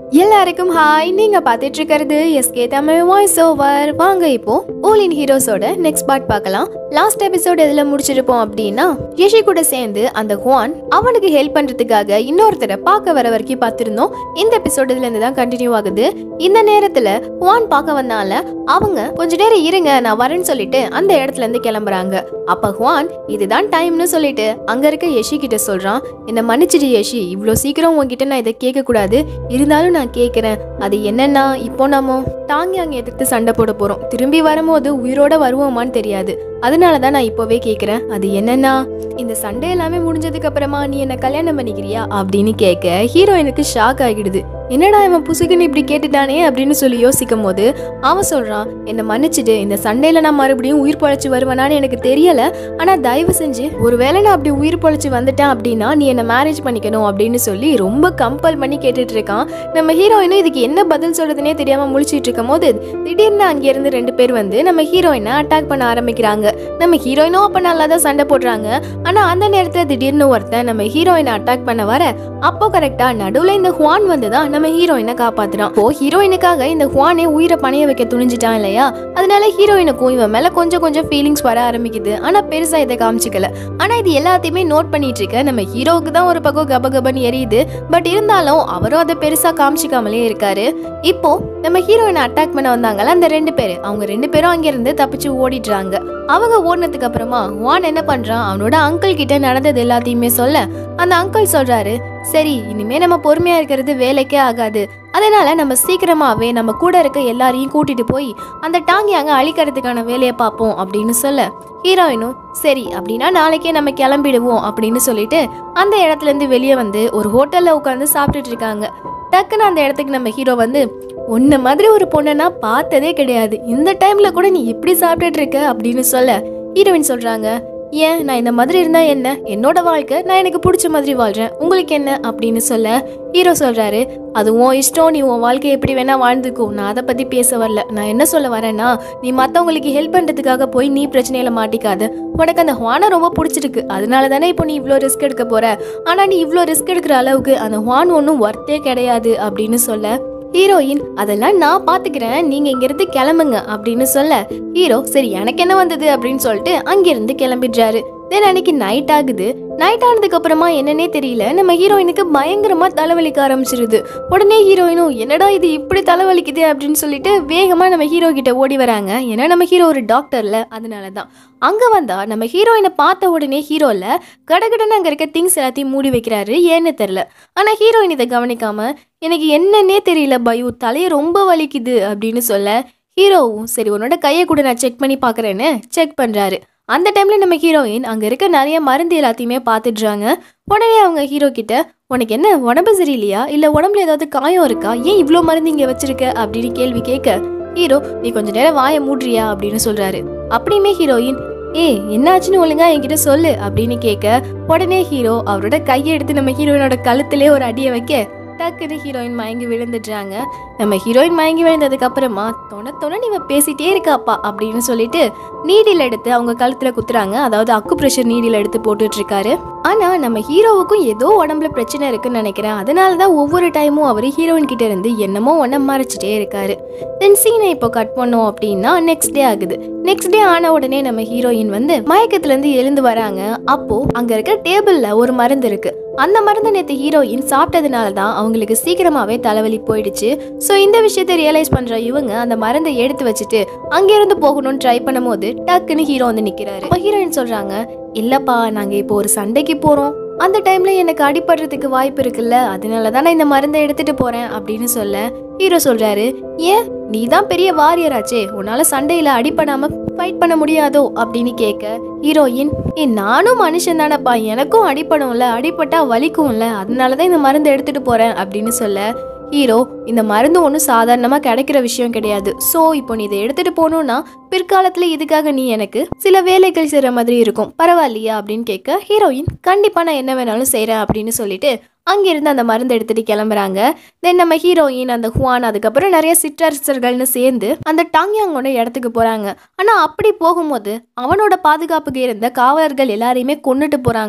எல்லாருக்கும் ஹாய் நீங்க பார்த்துட்டு இருக்கிறது எஸ்கே தமிழ் வாய்ஸ் ஓவர் வாங்க இப்போ ஓல் இன் ஹீரோஸோட நெக்ஸ்ட் பார்ட் பார்க்கலாம் லாஸ்ட் எபிசோட் எதுல முடிச்சிருப்போம் அப்படின்னா யஷி கூட சேர்ந்து அந்த குவான் அவனுக்கு ஹெல்ப் பண்றதுக்காக இன்னொருத்தரை பார்க்க வர வரைக்கும் பார்த்திருந்தோம் இந்த எபிசோட் இதுல இருந்து தான் கண்டினியூ ஆகுது இந்த நேரத்துல குவான் பார்க்க வந்தால அவங்க கொஞ்ச நேரம் இருங்க நான் வரேன்னு சொல்லிட்டு அந்த இடத்துல இருந்து கிளம்புறாங்க அப்ப குவான் இதுதான் டைம்னு சொல்லிட்டு அங்க இருக்க யஷி கிட்ட சொல்றான் என்ன மன்னிச்சிடு யஷி இவ்வளோ சீக்கிரம் உங்ககிட்ட நான் இதை கேட்க கூடாது இருந்தாலும் நான் கேட்குறேன் அது என்னன்னா இப்போ நம்ம தாங்கி அங்கே எதிர்த்து சண்டை போட போறோம் திரும்பி வரும்போது உயிரோட வருவோமான்னு தெரியாது அதனால தான் நான் இப்போவே கேட்குறேன் அது என்னன்னா இந்த சண்டை எல்லாமே முடிஞ்சதுக்கு அப்புறமா நீ என்ன கல்யாணம் பண்ணிக்கிறியா அப்படின்னு கேட்க ஹீரோயினுக்கு ஷாக் ஆகிடுது என்னடா இவன் புசுக்குன்னு இப்படி கேட்டுட்டானே அப்படின்னு சொல்லி யோசிக்கும் போது அவன் சொல்றான் என்னை மன்னிச்சிடு இந்த சண்டையில நான் மறுபடியும் உயிர் பொழைச்சு வருவேனான்னு எனக்கு தெரியல ஆனா தயவு செஞ்சு ஒருவேளை நான் அப்படி உயிர் பொழைச்சு வந்துட்டேன் அப்படின்னா நீ என்ன மேரேஜ் பண்ணிக்கணும் அப்படின்னு சொல்லி ரொம்ப கம்பல் பண்ணி கேட்டுட்டு இருக்கான் நம்ம ஹீரோயினும் இதுக்கு என்ன பதில் சொல்றதுனே தெரியாம முழிச்சிட்டு இருக்கும் போது திடீர்னு அங்கிருந்து ரெண்டு பேர் வந்து நம்ம ஹீரோயினை அட்டாக் பண்ண ஆரம்பிக்கிறாங்க நம்ம ஹீரோயினும் அப்ப நல்லா தான் சண்டை போடுறாங்க ஆனா அந்த நேரத்துல திடீர்னு ஒருத்தன் நம்ம ஹீரோயினை அட்டாக் பண்ண வர அப்போ கரெக்டா நடுவுல இந்த ஹுவான் வந்து தான் நம்ம ஹீரோயினை காப்பாத்துறான் இப்போ ஹீரோயினுக்காக இந்த ஹுவானே உயிரை பணைய வைக்க துணிஞ்சிட்டான் இல்லையா அதனால ஹீரோயினுக்கும் இவன் மேல கொஞ்சம் கொஞ்சம் ஃபீலிங்ஸ் வர ஆரம்பிக்குது ஆனா பெருசா இதை காமிச்சிக்கல ஆனா இது எல்லாத்தையுமே நோட் பண்ணிட்டு இருக்க நம்ம ஹீரோவுக்கு தான் ஒரு பக்கம் கபகபன்னு எரியுது பட் இருந்தாலும் அவரும் அதை பெருசா காமிச்சிக்காமலே இருக்காரு இப்போ நம்ம ஹீரோயினை அட்டாக் பண்ண வந்தாங்கல்ல அந்த ரெண்டு பேர் அவங்க ரெண்டு பேரும் அங்கிருந்து தப்பிச்சு ஓடிடுறாங்க அவங்க ஓடினதுக்கு அப்புறமா வான் என்ன பண்றான் அவனோட அங்கிள் கிட்ட நடந்தது எல்லாத்தையுமே சொல்ல அந்த அங்கிள் சொல்றாரு சரி இனிமே நம்ம பொறுமையா இருக்கிறது வேலைக்கே ஆகாது அதனால நம்ம சீக்கிரமாவே நம்ம கூட இருக்க எல்லாரையும் கூட்டிட்டு போய் அந்த டாங்கி அங்க அழிக்கிறதுக்கான வேலையை பார்ப்போம் அப்படின்னு சொல்ல ஹீரோயினும் சரி அப்படின்னா நாளைக்கே நம்ம கிளம்பிடுவோம் அப்படின்னு சொல்லிட்டு அந்த இடத்துல இருந்து வெளியே வந்து ஒரு ஹோட்டல்ல உட்காந்து சாப்பிட்டுட்டு இருக்காங்க டக்குன்னு அந்த இடத்துக்கு நம்ம ஹீரோ வந்து உன்ன மாதிரி ஒரு பொண்ணை நான் பார்த்ததே கிடையாது இந்த டைம்ல கூட நீ எப்படி சாப்பிட்டுட்டு இருக்க அப்படின்னு சொல்ல ஹீரோயின் சொல்றாங்க ஏன் நான் இந்த மாதிரி இருந்தா என்ன என்னோட வாழ்க்கை நான் எனக்கு பிடிச்ச மாதிரி வாழ்றேன் உங்களுக்கு என்ன அப்படின்னு சொல்ல ஹீரோ சொல்றாரு அது உன் இஷ்டம் நீ உன் வாழ்க்கையை எப்படி வேணா வாழ்ந்துக்கோ நான் அதை பத்தி பேச வரல நான் என்ன சொல்ல வரேன்னா நீ மத்தவங்களுக்கு ஹெல்ப் பண்றதுக்காக போய் நீ பிரச்சனையில மாட்டிக்காத உனக்கு அந்த ஹுவானை ரொம்ப பிடிச்சிருக்கு அதனால தானே இப்போ நீ இவ்வளோ ரிஸ்க் எடுக்க போற ஆனா நீ இவ்வளோ ரிஸ்க் எடுக்கிற அளவுக்கு அந்த ஹுவான் ஒன்றும் ஒர்த்தே கிடையாது அப்படின்னு சொல்ல ஹீரோயின் அதெல்லாம் நான் பாத்துக்கிறேன் நீங்க இங்கிருந்து கிளம்புங்க அப்படின்னு சொல்ல ஹீரோ சரி எனக்கு என்ன வந்தது அப்படின்னு சொல்லிட்டு அங்கிருந்து கிளம்பிடுறாரு தென் அன்னைக்கு நைட் ஆகுது நைட் ஆனதுக்கு அப்புறமா என்னன்னே தெரியல நம்ம ஹீரோயினுக்கு பயங்கரமா தலைவலிக்க ஆரம்பிச்சிருது உடனே ஹீரோயினும் என்னடா இது இப்படி தலைவலிக்குது அப்படின்னு சொல்லிட்டு வேகமா நம்ம ஹீரோ கிட்ட ஓடி வராங்க ஏன்னா நம்ம ஹீரோ ஒரு டாக்டர்ல அதனால தான் அங்க வந்தா நம்ம ஹீரோயினை பார்த்த உடனே ஹீரோல கடகடன்னு அங்க இருக்க திங்ஸ் எல்லாத்தையும் மூடி வைக்கிறாரு ஏன்னு தெரியல ஆனா ஹீரோயின் இதை கவனிக்காம எனக்கு என்னன்னே தெரியல பயு தலையை ரொம்ப வலிக்குது அப்படின்னு சொல்ல ஹீரோவும் சரி உன்னோட கையை கூட நான் செக் பண்ணி பார்க்குறேன்னு செக் பண்ணுறாரு அந்த டைமில் நம்ம ஹீரோயின் அங்கே இருக்க நிறைய மருந்து எல்லாத்தையுமே பார்த்துடுறாங்க உடனே அவங்க ஹீரோ கிட்ட உனக்கு என்ன உடம்பு சரியில்லையா இல்லை உடம்புல ஏதாவது காயம் இருக்கா ஏன் இவ்வளோ மருந்து இங்கே வச்சிருக்க அப்படின்னு கேள்வி கேட்க ஹீரோ நீ கொஞ்ச நேரம் வாயை மூடுறியா அப்படின்னு சொல்கிறாரு அப்படியுமே ஹீரோயின் ஏய் என்னாச்சுன்னு ஒழுங்கா என்கிட்ட சொல்லு அப்படின்னு கேட்க உடனே ஹீரோ அவரோட கையை எடுத்து நம்ம ஹீரோயினோட கழுத்திலே ஒரு அடியை வைக்க டக்குன்னு ஹீரோயின் மயங்கி விழுந்துடுறாங்க நம்ம ஹீரோயின் மயங்கி விழுந்ததுக்கு அப்புறமா தொண தொண இவ பேசிட்டே இருக்காப்பா அப்படின்னு சொல்லிட்டு நீடில் எடுத்து அவங்க கழுத்துல குத்துறாங்க அதாவது அக்கு ப்ரெஷர் நீடில் எடுத்து போட்டுட்டு இருக்காரு ஆனா நம்ம ஹீரோவுக்கும் ஏதோ உடம்புல பிரச்சனை இருக்குன்னு நினைக்கிறேன் அதனால தான் ஒவ்வொரு டைமும் அவர் ஹீரோயின் கிட்ட இருந்து என்னமோ ஒன்ன மறைச்சிட்டே இருக்காரு தென் சீனை இப்போ கட் பண்ணோம் அப்படின்னா நெக்ஸ்ட் டே ஆகுது நெக்ஸ்ட் டே ஆன உடனே நம்ம ஹீரோயின் வந்து மயக்கத்துல இருந்து எழுந்து வராங்க அப்போ அங்க இருக்க டேபிள்ல ஒரு மருந்து இருக்கு அந்த மருந்து நேற்று ஹீரோயின் சாப்பிட்டதுனால தான் அவங்களுக்கு சீக்கிரமாவே தலைவலி போயிடுச்சு ஸோ இந்த விஷயத்தை ரியலைஸ் பண்ற இவங்க அந்த மருந்தை எடுத்து வச்சுட்டு அங்கிருந்து போகணும்னு ட்ரை பண்ணும்போது டக்குன்னு ஹீரோ வந்து நிக்கிறாரு அப்ப ஹீரோயின் சொல்றாங்க இல்லப்பா நாங்க இப்போ ஒரு சண்டைக்கு போறோம் அந்த டைம்ல எனக்கு அடிபடுறதுக்கு வாய்ப்பு இருக்குல்ல அதனால தான் நான் இந்த மருந்தை எடுத்துட்டு போறேன் அப்படின்னு சொல்ல ஹீரோ சொல்றாரு ஏன் நீ தான் பெரிய வாரியராச்சே உன்னால சண்டையில அடிபடாம ஃபைட் பண்ண முடியாதோ அப்படின்னு கேட்க ஹீரோயின் ஏ நானும் மனுஷன் தானப்பா எனக்கும் அடிபடும்ல அடிபட்டா வலிக்கும்ல அதனால தான் இந்த மருந்து எடுத்துட்டு போறேன் அப்படின்னு சொல்ல ஹீரோ இந்த மருந்து ஒன்றும் சாதாரணமாக கிடைக்கிற விஷயம் கிடையாது ஸோ இப்போ நீ இதை எடுத்துட்டு போகணும்னா பிற்காலத்தில் இதுக்காக நீ எனக்கு சில வேலைகள் செய்கிற மாதிரி இருக்கும் பரவாயில்லையா அப்படின்னு கேட்க ஹீரோயின் கண்டிப்பாக நான் என்ன வேணாலும் செய்கிறேன் அப்படின்னு சொல்லிட்டு அங்கிருந்து அந்த மருந்து எடுத்துட்டு கிளம்புறாங்க தென் நம்ம ஹீரோயின் அந்த ஹுவான் அதுக்கப்புறம் நிறைய சிற்றரசர்கள்னு சேர்ந்து அந்த டாங்யாங்கோட இடத்துக்கு போறாங்க ஆனா அப்படி போகும்போது அவனோட பாதுகாப்புக்கு இருந்த காவலர்கள் எல்லாரையுமே கொன்னுட்டு போறாங்க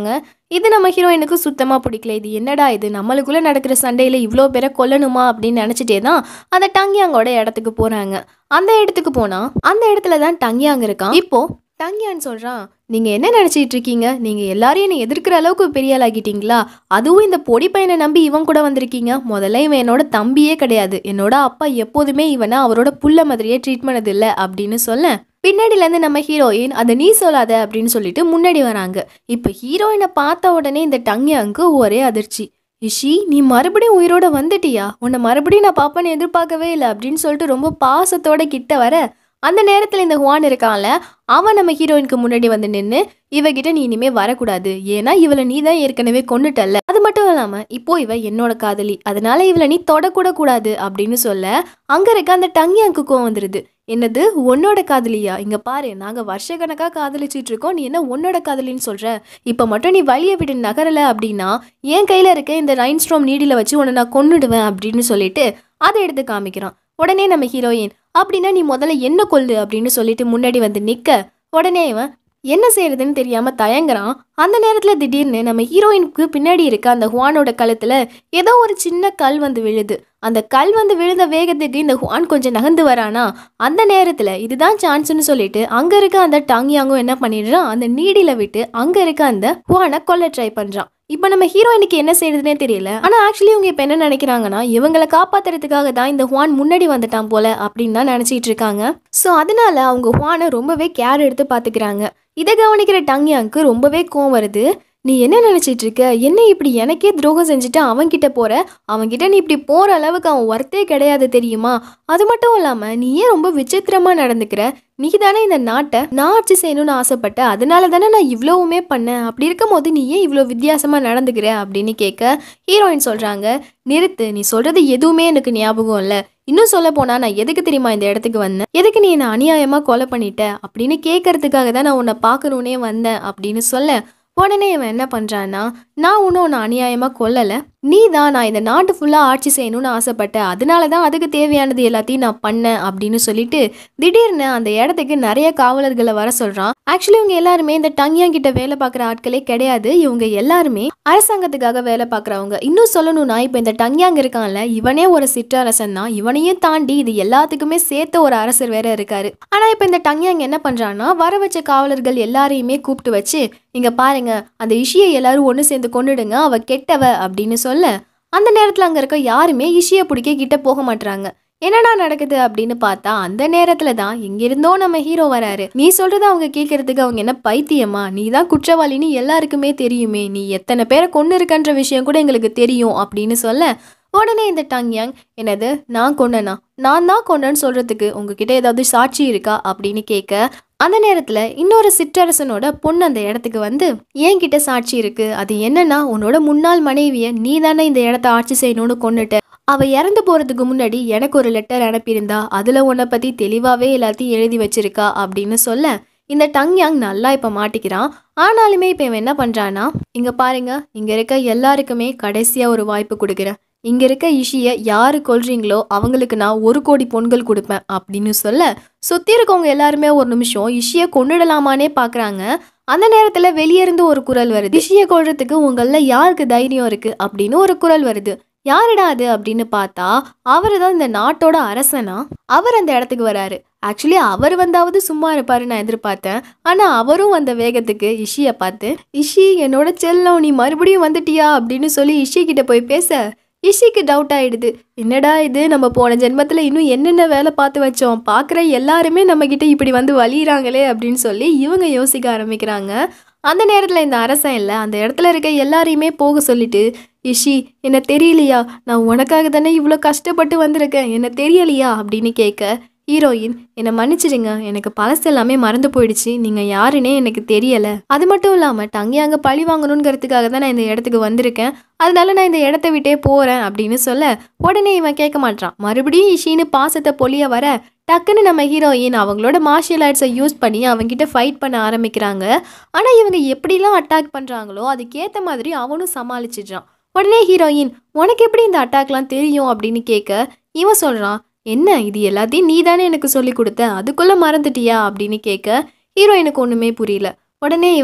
இது நம்ம ஹீரோயினுக்கு சுத்தமாக பிடிக்கல இது என்னடா இது நம்மளுக்குள்ளே நடக்கிற சண்டையில் இவ்வளோ பேரை கொல்லணுமா அப்படின்னு நினச்சிட்டே தான் அந்த டங்கியாங்கோட இடத்துக்கு போகிறாங்க அந்த இடத்துக்கு போனால் அந்த இடத்துல தான் டங்கியாங் இருக்கான் இப்போ டங்கியான் சொல்கிறான் நீங்கள் என்ன நினச்சிட்டு இருக்கீங்க நீங்கள் எல்லாரையும் என்னை எதிர்க்கிற அளவுக்கு பெரிய ஆளாகிட்டீங்களா அதுவும் இந்த பொடி பையனை நம்பி இவன் கூட வந்திருக்கீங்க முதல்ல இவன் என்னோட தம்பியே கிடையாது என்னோட அப்பா எப்போதுமே இவனை அவரோட புள்ள மாதிரியே ட்ரீட் பண்ணது இல்லை அப்படின்னு சொல்ல பின்னாடிலேருந்து நம்ம ஹீரோயின் அதை நீ சொல்லாத அப்படின்னு சொல்லிட்டு முன்னாடி வராங்க இப்போ ஹீரோயினை பார்த்த உடனே இந்த டங்கியாங்கு ஒரே அதிர்ச்சி இஷி நீ மறுபடியும் உயிரோட வந்துட்டியா உன்னை மறுபடியும் நான் பாப்பேன்னு எதிர்பார்க்கவே இல்லை அப்படின்னு சொல்லிட்டு ரொம்ப பாசத்தோட கிட்ட வர அந்த நேரத்தில் இந்த ஹுவான் இருக்கான்ல அவன் நம்ம ஹீரோயினுக்கு முன்னாடி வந்து நின்று இவகிட்ட நீ இனிமே வரக்கூடாது ஏன்னா இவளை நீ தான் ஏற்கனவே கொண்டுட்டல்ல அது மட்டும் இல்லாம இப்போ இவ என்னோட காதலி அதனால இவளை நீ தொடக்கூட கூடாது அப்படின்னு சொல்ல அங்க இருக்க அந்த டங்கியாங்கு கோவம் வந்துருது என்னது உன்னோட காதலியா இங்க பாரு நாங்க வருஷக்கணக்கா காதலிச்சிட்டு இருக்கோம் நீ என்ன உன்னோட காதலின்னு சொல்ற இப்ப மட்டும் நீ வழியை விட்டு நகரல அப்படின்னா என் கையில இருக்க இந்த ரைன்ஸ்ட்ரோம் நீடில வச்சு உன்னை நான் கொன்னுடுவேன் அப்படின்னு சொல்லிட்டு அதை எடுத்து காமிக்கிறான் உடனே நம்ம ஹீரோயின் அப்படின்னா நீ முதல்ல என்ன கொல்லு அப்படின்னு சொல்லிட்டு முன்னாடி வந்து நிக்க உடனே இவன் என்ன செய்யறதுன்னு தெரியாம தயங்குறான் அந்த நேரத்துல திடீர்னு நம்ம ஹீரோயினுக்கு பின்னாடி இருக்க அந்த ஹுவானோட கழுத்துல ஏதோ ஒரு சின்ன கல் வந்து விழுது அந்த கல் வந்து விழுந்த வேகத்துக்கு இந்த ஹுவான் கொஞ்சம் நகர்ந்து வரானா அந்த நேரத்துல இதுதான் சான்ஸ்னு சொல்லிட்டு அங்க இருக்க அந்த டாங்கியாங்கும் என்ன பண்ணிடுறான் அந்த நீடில விட்டு அங்க இருக்க அந்த ஹுவானை கொல்ல ட்ரை பண்றான் இப்போ நம்ம ஹீரோயினுக்கு என்ன செய்யறதுனே தெரியல ஆனா ஆக்சுவலி இவங்க இப்போ என்ன நினைக்கிறாங்கன்னா இவங்களை காப்பாத்துறதுக்காக தான் இந்த ஹுவான் முன்னாடி வந்துட்டான் போல அப்படின்னு தான் நினைச்சிட்டு இருக்காங்க ஸோ அதனால அவங்க ஹுவானை ரொம்பவே கேர் எடுத்து பாத்துக்கிறாங்க இதை கவனிக்கிற டங்கியாங்க்கு ரொம்பவே கோவம் வருது நீ என்ன நினைச்சிட்டு இருக்க என்ன இப்படி எனக்கே துரோகம் செஞ்சுட்டு அவன்கிட்ட போற அவன்கிட்ட நீ இப்படி போற அளவுக்கு அவன் ஒர்த்தே கிடையாது தெரியுமா அது மட்டும் இல்லாம நீ ஏன் ரொம்ப விசித்திரமா நடந்துக்கிற நீ தானே இந்த நாட்டை நான் ஆட்சி செய்யணும்னு ஆசைப்பட்ட அதனால தானே நான் இவ்வளவுமே பண்ணேன் அப்படி இருக்கும் போது நீ ஏன் இவ்வளோ வித்தியாசமா நடந்துக்கிற அப்படின்னு கேட்க ஹீரோயின் சொல்றாங்க நிறுத்து நீ சொல்றது எதுவுமே எனக்கு ஞாபகம் இல்லை இன்னும் சொல்ல போனா நான் எதுக்கு தெரியுமா இந்த இடத்துக்கு வந்தேன் எதுக்கு நீ என்னை அநியாயமா கொலை பண்ணிட்ட அப்படின்னு கேட்கறதுக்காக தான் நான் உன்னை பார்க்கணுன்னே வந்தேன் அப்படின்னு சொல்ல உடனே இவன் என்ன பண்ணுறான்னா நான் ஒன்றும் உன்னை அநியாயமாக கொல்லலை நீ தான் நான் இந்த நாட்டு ஃபுல்லாக ஆட்சி செய்யணும்னு ஆசைப்பட்டேன் அதனால தான் அதுக்கு தேவையானது எல்லாத்தையும் நான் பண்ணேன் அப்படின்னு சொல்லிட்டு திடீர்னு அந்த இடத்துக்கு நிறைய காவலர்களை வர சொல்கிறான் ஆக்சுவலி இவங்க எல்லாருமே இந்த டங்கியாங் கிட்ட வேலை பார்க்குற ஆட்களே கிடையாது இவங்க எல்லாருமே அரசாங்கத்துக்காக வேலை பார்க்குறவங்க இன்னும் சொல்லணும்னா இப்போ இந்த டங்கியாங் இருக்கான்ல இவனே ஒரு சிற்றரசன் தான் இவனையும் தாண்டி இது எல்லாத்துக்குமே சேர்த்த ஒரு அரசர் வேற இருக்காரு ஆனால் இப்போ இந்த டங்கியாங் என்ன பண்ணுறான்னா வர வச்ச காவலர்கள் எல்லாரையுமே கூப்பிட்டு வச்சு இங்க பாருங்க அந்த இஷியை எல்லாரும் ஒன்று சேர்ந்து கொண்டுடுங்க அவ கெட்டவ அப்படின்னு சொல்ல அந்த நேரத்தில் அங்கே இருக்க யாருமே இஷியை பிடிக்க கிட்ட போக மாட்றாங்க என்னடா நடக்குது அப்படின்னு பார்த்தா அந்த நேரத்துல தான் எங்கிருந்தோ நம்ம ஹீரோ வராரு நீ சொல்றத அவங்க கேட்கறதுக்கு அவங்க என்ன பைத்தியமா நீ தான் குற்றவாளின்னு எல்லாருக்குமே தெரியுமே நீ எத்தனை பேரை கொண்டு இருக்கன்ற விஷயம் கூட எங்களுக்கு தெரியும் அப்படின்னு சொல்ல உடனே இந்த டங்யாங் என்னது நான் கொண்டனா நான் தான் கொண்டேன்னு சொல்றதுக்கு உங்ககிட்ட ஏதாவது சாட்சி இருக்கா அப்படின்னு கேட்க அந்த நேரத்தில் இன்னொரு சிற்றரசனோட பொண்ணு அந்த இடத்துக்கு வந்து என்கிட்ட சாட்சி இருக்கு அது என்னன்னா உன்னோட முன்னாள் மனைவியை நீ தானே இந்த இடத்த ஆட்சி செய்யணும்னு கொண்டுட்ட அவ இறந்து போறதுக்கு முன்னாடி எனக்கு ஒரு லெட்டர் அனுப்பியிருந்தா அதுல உன்னை பத்தி தெளிவாவே எல்லாத்தையும் எழுதி வச்சிருக்கா அப்படின்னு சொல்ல இந்த டங்யாங் நல்லா இப்ப மாட்டிக்கிறான் ஆனாலுமே இப்ப இவன் என்ன பண்றான்னா இங்க பாருங்க இங்க இருக்க எல்லாருக்குமே கடைசியா ஒரு வாய்ப்பு கொடுக்குறேன் இங்க இருக்க இஷியை யாரு கொல்றீங்களோ அவங்களுக்கு நான் ஒரு கோடி பொன்கள் கொடுப்பேன் அப்படின்னு சொல்ல சுத்தி இருக்கவங்க எல்லாருமே ஒரு நிமிஷம் இஷியை கொண்டுடலாமானே பாக்குறாங்க அந்த நேரத்துல வெளியே இருந்து ஒரு குரல் வருது இஷியை கொல்றதுக்கு உங்கள யாருக்கு தைரியம் இருக்கு அப்படின்னு ஒரு குரல் வருது யாருடா அது அப்படின்னு பார்த்தா அவர் தான் இந்த நாட்டோட அரசனா அவர் அந்த இடத்துக்கு வராரு ஆக்சுவலி அவர் வந்தாவது சும்மா இருப்பாரு நான் எதிர்பார்த்தேன் ஆனா அவரும் வந்த வேகத்துக்கு இஷியை பார்த்து இஷி என்னோட செல்லம் நீ மறுபடியும் வந்துட்டியா அப்படின்னு சொல்லி இஷி கிட்ட போய் பேச இஷிக்கு டவுட் ஆயிடுது என்னடா இது நம்ம போன ஜென்மத்தில் இன்னும் என்னென்ன வேலை பார்த்து வச்சோம் பார்க்குற எல்லாருமே நம்மக்கிட்ட இப்படி வந்து வலியுறாங்களே அப்படின்னு சொல்லி இவங்க யோசிக்க ஆரம்பிக்கிறாங்க அந்த நேரத்தில் இந்த அரசன் இல்லை அந்த இடத்துல இருக்க எல்லாரையுமே போக சொல்லிட்டு இஷி என்ன தெரியலையா நான் உனக்காக தானே இவ்வளோ கஷ்டப்பட்டு வந்திருக்கேன் என்ன தெரியலையா அப்படின்னு கேட்க ஹீரோயின் என்னை மன்னிச்சிடுங்க எனக்கு பழசு எல்லாமே மறந்து போயிடுச்சு நீங்கள் யாருன்னே எனக்கு தெரியலை அது மட்டும் இல்லாமல் தங்கி அங்கே பழி வாங்கணுங்கிறதுக்காக தான் நான் இந்த இடத்துக்கு வந்திருக்கேன் அதனால நான் இந்த இடத்த விட்டே போகிறேன் அப்படின்னு சொல்ல உடனே இவன் கேட்க மாட்டான் மறுபடியும் இஷின்னு பாசத்தை பொழிய வர டக்குன்னு நம்ம ஹீரோயின் அவங்களோட மார்ஷியல் ஆர்ட்ஸை யூஸ் பண்ணி அவங்ககிட்ட ஃபைட் பண்ண ஆரம்பிக்கிறாங்க ஆனால் இவங்க எப்படிலாம் அட்டாக் பண்ணுறாங்களோ அதுக்கேற்ற மாதிரி அவனும் சமாளிச்சிடுறான் உடனே ஹீரோயின் உனக்கு எப்படி இந்த அட்டாக்லாம் தெரியும் அப்படின்னு கேட்க இவன் சொல்கிறான் என்ன இது எல்லாத்தையும் நீ தானே எனக்கு சொல்லி கொடுத்த அதுக்குள்ளே மறந்துட்டியா அப்படின்னு கேட்க ஹீரோயினுக்கு ஒன்றுமே புரியல உடனே இவன்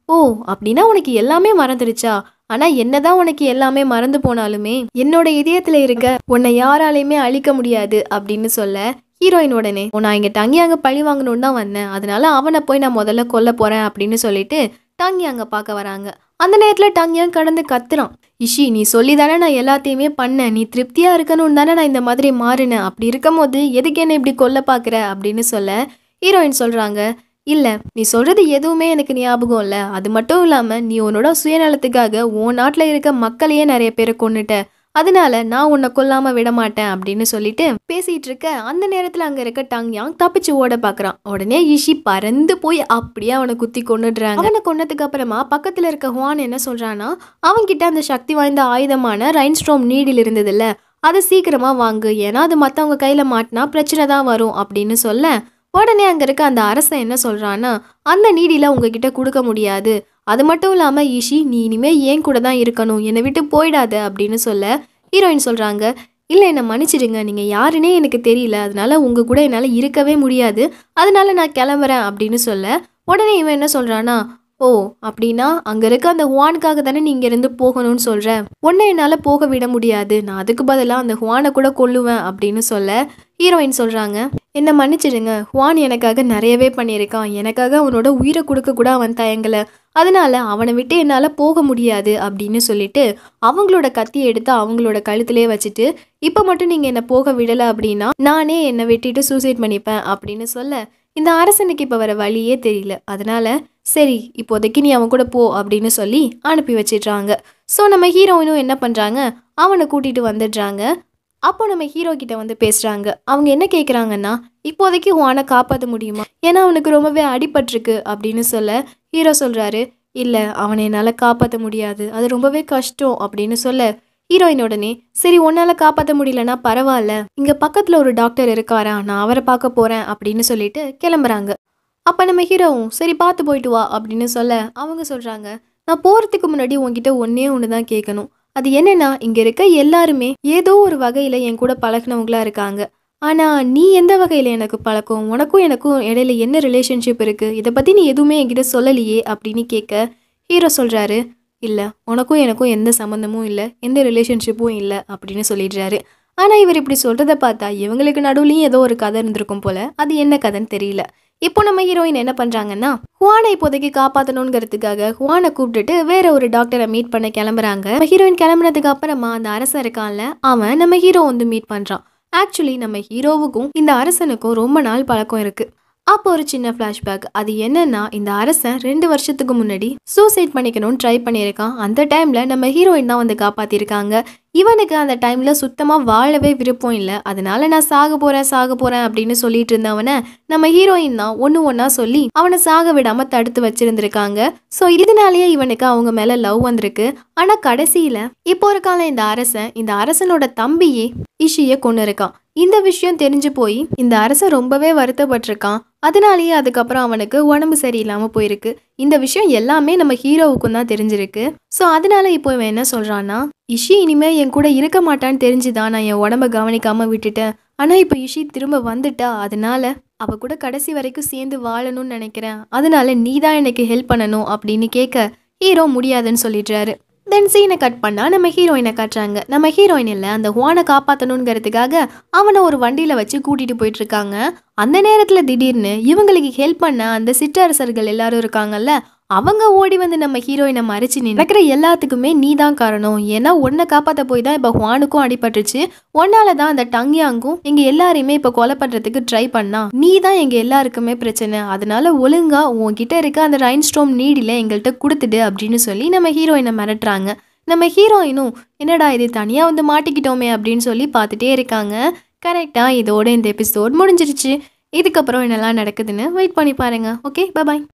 ஓ அப்படின்னா உனக்கு எல்லாமே மறந்துடுச்சா ஆனா என்னதான் உனக்கு எல்லாமே மறந்து போனாலுமே என்னோட இதயத்துல இருக்க உன்னை யாராலையுமே அழிக்க முடியாது அப்படின்னு சொல்ல ஹீரோயின் உடனே "ஓ, நான் இங்க டங்கி அங்க பழி வாங்கணும்னு தான் வந்தேன் அதனால அவனை போய் நான் முதல்ல கொல்ல போறேன் அப்படின்னு சொல்லிட்டு டங்கி அங்க பார்க்க வராங்க அந்த நேரத்துல டங்கியாங் கடந்து கத்துறான் இஷி நீ சொல்லி தானே நான் எல்லாத்தையுமே பண்ணேன் நீ திருப்தியா இருக்கணும்னு தானே நான் இந்த மாதிரி மாறினேன் அப்படி இருக்கும்போது எதுக்கு என்ன இப்படி கொல்ல பாக்குற அப்படின்னு சொல்ல ஹீரோயின் சொல்றாங்க இல்ல நீ சொல்றது எதுவுமே எனக்கு ஞாபகம் இல்ல அது மட்டும் இல்லாம நீ உன்னோட சுயநலத்துக்காக உன் நாட்டுல இருக்க மக்களையே நிறைய பேரை கொன்னுட்ட அதனால நான் உன்னை கொல்லாம விட மாட்டேன் அப்படின்னு சொல்லிட்டு பேசிட்டு இருக்க அந்த நேரத்துல அங்க இருக்க டங் யாங் தப்பிச்சு ஓட பாக்குறான் உடனே இஷி பறந்து போய் அப்படியே அவனை குத்தி கொன்னுடுறாங்க அவனை கொன்னதுக்கு அப்புறமா பக்கத்துல இருக்க ஹுவான் என்ன சொல்றான்னா அவன்கிட்ட அந்த சக்தி வாய்ந்த ஆயுதமான ரைன்ஸ்ட்ரோம் நீடில் இருந்ததுல்ல அதை சீக்கிரமா வாங்கு ஏன்னா அது மத்தவங்க கையில மாட்டினா பிரச்சனை தான் வரும் அப்படின்னு சொல்ல உடனே அங்க இருக்க அந்த அரசன் என்ன சொல்றான்னா அந்த நீடில உங்ககிட்ட கொடுக்க முடியாது அது மட்டும் இல்லாம ஈஷி நீ இனிமே ஏன் கூட தான் இருக்கணும் என்னை விட்டு போயிடாத அப்படின்னு சொல்ல ஹீரோயின் சொல்றாங்க இல்லை என்னை மன்னிச்சிடுங்க நீங்கள் யாருன்னே எனக்கு தெரியல அதனால உங்கள் கூட என்னால் இருக்கவே முடியாது அதனால நான் கிளம்புறேன் அப்படின்னு சொல்ல உடனே இவன் என்ன சொல்கிறானா ஓ அப்படின்னா அங்கே இருக்க அந்த ஹுவானுக்காக தானே நீ இங்கேருந்து போகணும்னு சொல்கிற உன்னை என்னால் போக விட முடியாது நான் அதுக்கு பதிலாக அந்த ஹுவானை கூட கொல்லுவேன் அப்படின்னு சொல்ல ஹீரோயின் சொல்கிறாங்க என்னை மன்னிச்சிடுங்க ஹுவான் எனக்காக நிறையவே பண்ணியிருக்கான் எனக்காக அவனோட உயிரை கொடுக்க கூட அவன் தயங்கலை அதனால அவனை விட்டு என்னால் போக முடியாது அப்படின்னு சொல்லிட்டு அவங்களோட கத்தியை எடுத்து அவங்களோட கழுத்திலே வச்சுட்டு இப்போ மட்டும் நீங்கள் என்னை போக விடலை அப்படின்னா நானே என்னை வெட்டிட்டு சூசைட் பண்ணிப்பேன் அப்படின்னு சொல்ல இந்த அரசனுக்கு இப்போ வர வழியே தெரியல அதனால சரி இப்போதைக்கு நீ அவன் கூட போ அப்படின்னு சொல்லி அனுப்பி வச்சிடுறாங்க ஸோ நம்ம ஹீரோயினும் என்ன பண்ணுறாங்க அவனை கூட்டிகிட்டு வந்துடுறாங்க அப்போ நம்ம ஹீரோ கிட்ட வந்து பேசுகிறாங்க அவங்க என்ன கேட்குறாங்கன்னா இப்போதைக்கு உன்னை காப்பாற்ற முடியுமா ஏன்னா அவனுக்கு ரொம்பவே அடிபட்டிருக்கு அப்படின்னு சொல்ல ஹீரோ சொல்கிறாரு இல்லை அவனை என்னால் காப்பாற்ற முடியாது அது ரொம்பவே கஷ்டம் அப்படின்னு சொல்ல ஹீரோயின் உடனே சரி உன்னால் காப்பாற்ற முடியலன்னா பரவாயில்ல இங்கே பக்கத்தில் ஒரு டாக்டர் இருக்காரா நான் அவரை பார்க்க போகிறேன் அப்படின்னு சொல்லிட்டு கிளம்புறாங்க அப்போ நம்ம ஹீரோவும் சரி பார்த்து போயிட்டு வா அப்படின்னு சொல்ல அவங்க சொல்கிறாங்க நான் போகிறதுக்கு முன்னாடி உன்கிட்ட ஒன்றே ஒன்று தான் கேட்கணும் அது என்னன்னா இங்கே இருக்க எல்லாருமே ஏதோ ஒரு வகையில் என் கூட பழகினவங்களா இருக்காங்க ஆனால் நீ எந்த வகையில் எனக்கு பழக்கம் உனக்கும் எனக்கும் இடையில என்ன ரிலேஷன்ஷிப் இருக்குது இதை பற்றி நீ எதுவுமே என்கிட்ட சொல்லலையே அப்படின்னு கேட்க ஹீரோ சொல்கிறாரு இல்லை உனக்கும் எனக்கும் எந்த சம்மந்தமும் இல்லை எந்த ரிலேஷன்ஷிப்பும் இல்லை அப்படின்னு சொல்லிடுறாரு ஆனால் இவர் இப்படி சொல்கிறத பார்த்தா இவங்களுக்கு நடுவுலையும் ஏதோ ஒரு கதை இருந்திருக்கும் போல அது என்ன கதைன்னு தெரியல இப்போ நம்ம ஹீரோயின் என்ன பண்ணுறாங்கன்னா ஹுவானை இப்போதைக்கு காப்பாற்றணுங்கிறதுக்காக ஹுவானை கூப்பிட்டுட்டு வேற ஒரு டாக்டரை மீட் பண்ண கிளம்புறாங்க நம்ம ஹீரோயின் கிளம்புனதுக்கு அப்புறமா அந்த அரசன் இருக்கான்ல அவன் நம்ம ஹீரோ வந்து மீட் பண்ணுறான் ஆக்சுவலி நம்ம ஹீரோவுக்கும் இந்த அரசனுக்கும் ரொம்ப நாள் பழக்கம் இருக்கு அப்போ ஒரு சின்ன ஃப்ளாஷ்பேக் அது என்னன்னா இந்த அரசன் ரெண்டு வருஷத்துக்கு முன்னாடி சூசைட் பண்ணிக்கணும்னு ட்ரை பண்ணியிருக்கான் அந்த டைம்ல நம்ம ஹீரோயின் தான் வந்து காப்பாத்திருக்காங்க இவனுக்கு அந்த டைம்ல சுத்தமா வாழவே விருப்பம் இல்லை அதனால நான் சாக போறேன் சாக போறேன் அப்படின்னு சொல்லிட்டு இருந்தவனை நம்ம ஹீரோயின் தான் ஒன்று ஒன்றா சொல்லி அவனை சாக விடாம தடுத்து வச்சிருந்திருக்காங்க ஸோ இதனாலேயே இவனுக்கு அவங்க மேல லவ் வந்திருக்கு ஆனா கடைசியில இப்போ இருக்கால இந்த அரசன் இந்த அரசனோட தம்பியே இஷியை கொண்டு இருக்கான் இந்த விஷயம் தெரிஞ்சு போய் இந்த அரசன் ரொம்பவே வருத்தப்பட்டிருக்கான் அதனாலேயே அதுக்கப்புறம் அவனுக்கு உடம்பு சரியில்லாமல் போயிருக்கு இந்த விஷயம் எல்லாமே நம்ம ஹீரோவுக்கும் தான் தெரிஞ்சிருக்கு ஸோ அதனால இப்போ இவன் என்ன சொல்கிறான்னா இஷி இனிமே என் கூட இருக்க மாட்டான்னு தெரிஞ்சுதான் நான் என் உடம்ப கவனிக்காமல் விட்டுட்டேன் ஆனால் இப்போ இஷி திரும்ப வந்துட்டா அதனால அவ கூட கடைசி வரைக்கும் சேர்ந்து வாழணும்னு நினைக்கிறேன் அதனால நீ தான் எனக்கு ஹெல்ப் பண்ணணும் அப்படின்னு கேட்க ஹீரோ முடியாதுன்னு சொல்லிடுறாரு தென் சீனை கட் பண்ணால் நம்ம ஹீரோயினை காட்டுறாங்க நம்ம ஹீரோயின் இல்லை அந்த ஹுவானை காப்பாற்றணுங்கிறதுக்காக அவனை ஒரு வண்டியில் வச்சு கூட்டிகிட்டு போயிட்டு இருக்காங்க அந்த நேரத்தில் திடீர்னு இவங்களுக்கு ஹெல்ப் பண்ண அந்த சிற்றரசர்கள் எல்லாரும் இருக்காங்கல்ல அவங்க ஓடி வந்து நம்ம ஹீரோயினை மறைச்சு நின்னு, நடக்கிற எல்லாத்துக்குமே நீ தான் காரணம் ஏன்னா உன்னை காப்பாற்ற போய் தான் இப்போ ஹுவானுக்கும் அடிபட்டுச்சு உன்னால தான் அந்த டங்யாங்கும் எங்க எல்லாரையுமே இப்போ கொலை பண்றதுக்கு ட்ரை பண்ணா நீ தான் எங்க எல்லாருக்குமே பிரச்சனை அதனால ஒழுங்கா உன்கிட்ட இருக்க அந்த ரைன்ஸ்டோம் நீடில எங்கள்கிட்ட கொடுத்துடு அப்படின்னு சொல்லி நம்ம ஹீரோயினை மிரட்டுறாங்க நம்ம ஹீரோயினும் என்னடா இது தனியா வந்து மாட்டிக்கிட்டோமே அப்படின்னு சொல்லி பார்த்துட்டே இருக்காங்க கரெக்டா இதோட இந்த எபிசோட் முடிஞ்சிருச்சு இதுக்கப்புறம் என்னெல்லாம் நடக்குதுன்னு வெயிட் பண்ணி பாருங்க ஓகே பாய்